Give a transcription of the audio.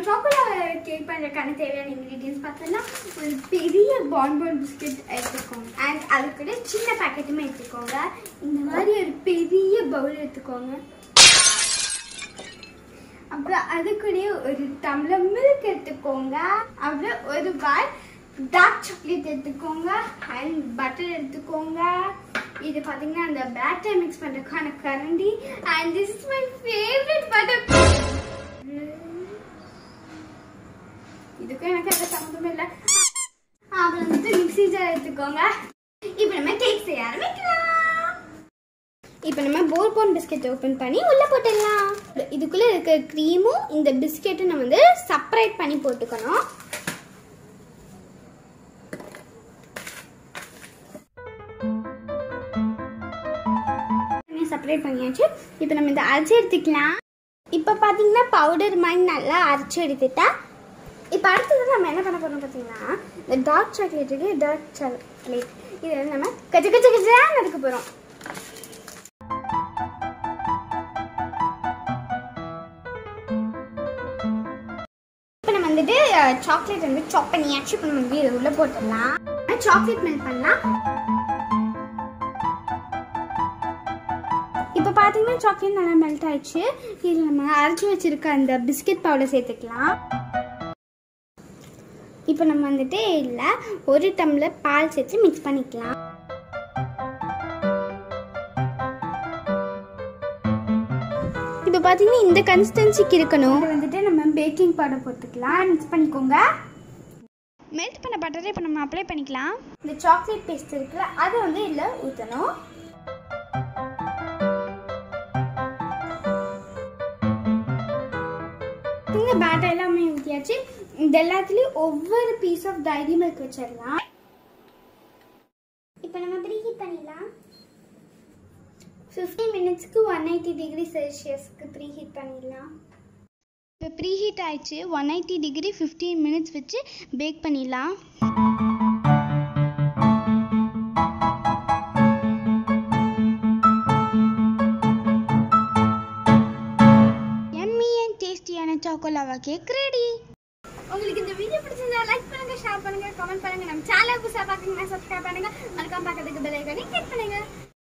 சாக்கோலா cake பண்ணுறதுக்கான தேவையான ingredients பார்த்தோன்னா ஒரு பெரிய பான்போன் பிஸ்கட் எடுத்துக்கோங்க அண்ட் அது கூட சின்ன பேக்கெட்டுமே எடுத்துக்கோங்க இந்த மாதிரி ஒரு பெரிய பவுல் எடுத்துக்கோங்க அப்புறம் அது கூட ஒரு டம்ளர் மில்க் எடுத்துக்கோங்க அப்புறம் ஒரு பால் டார்க் சாக்லேட் எடுத்துக்கோங்க அண்ட் பட்டர் எடுத்துக்கோங்க இது பார்த்தீங்கன்னா அந்த பேட்டர் மிக்ஸ் பண்ணுறதுக்கான கரண்டி and this is my favourite butter இதுக்கும் எனக்கு எந்த சம்மந்தமும் இல்லை அப்புறம் வந்துட்டு மிக்ஸி ஜார் எடுத்துக்கோங்க இப்போ நம்ம கேக் செய்ய ஆரம்பிக்கலாம் இப்போ நம்ம போர்போன் பிஸ்கெட் ஓப்பன் பண்ணி உள்ளே போட்டுடலாம் இதுக்குள்ளே இருக்க க்ரீமும் இந்த பிஸ்கெட்டும் நம்ம வந்து செப்பரேட் பண்ணி போட்டுக்கணும் செப்பரேட் பண்ணியாச்சு இப்போ நம்ம இதை அரைச்சி எடுத்துக்கலாம் இப்போ பார்த்தீங்கன்னா பவுடர் மாதிரி நல்லா அரைச்சி எடுத்துட்டா இப்போ அடுத்தது நம்ம என்ன பண்ண போறோம் பார்த்தீங்கன்னா இந்த டார்க் சாக்லேட்டுக்கு டார்க் சாக்லேட் இது வந்து நம்ம கச்ச கச்ச கச்சான்னு எடுக்க போகிறோம் இப்போ நம்ம வந்துட்டு சாக்லேட் வந்து சாப் பண்ணியாச்சு இப்போ நம்ம வந்து இதை உள்ள போட்டுடலாம் சாக்லேட் மெல்ட் பண்ணலாம் இப்போ பார்த்தீங்கன்னா சாக்லேட் நல்லா மெல்ட் ஆயிடுச்சு இதில் நம்ம அரைச்சி வச்சிருக்க அந்த பிஸ்கட் பவுடர் சேர்த்துக்கலாம் இப்போ நம்ம வந்துட்டு இதில் ஒரு டம்ளர் பால் சேர்த்து மிக்ஸ் பண்ணிக்கலாம் இப்போ பார்த்தீங்கன்னா இந்த கன்சிஸ்டன்சிக்கு இருக்கணும் இது வந்துட்டு நம்ம பேக்கிங் பவுடர் போட்டுக்கலாம் மிக்ஸ் பண்ணிக்கோங்க மெல்ட் பண்ண பட்டரை இப்போ நம்ம அப்ளை பண்ணிக்கலாம் இந்த சாக்லேட் பேஸ்ட் இருக்குல்ல அதை வந்து இதில் ஊற்றணும் இந்த பேட்டர் எல்லாமே ஊற்றியாச்சு இந்த எல்லாத்துலேயும் ஒவ்வொரு பீஸ் ஆஃப் டைரி மில்க் வச்சிடலாம் இப்போ நம்ம ப்ரீ ஹீட் பண்ணிடலாம் ஃபிஃப்டி மினிட்ஸ்க்கு ஒன் எயிட்டி டிகிரி செல்சியஸ்க்கு ப்ரீ ஹீட் பண்ணிடலாம் இப்போ ப்ரீ ஹீட் ஆயிடுச்சு one eighty degree fifteen minutes வச்சு பேக் பண்ணிடலாம் எம்மி அண்ட் டேஸ்டியான சாக்கோலாவா கேக் ரெடி உங்களுக்கு இந்த வீடியோ பிடிச்சிருந்தா லைக் பண்ணுங்க ஷேர் பண்ணுங்க கமெண்ட் பண்ணுங்க நம்ம சேனல் புதுசாக பார்க்குறீங்கன்னா சப்ஸ்கிரைப் பண்ணுங்க மறக்காம பார்க்கறதுக்கு பெல் ஐக்கானே கிளிக் பண்ணுங்க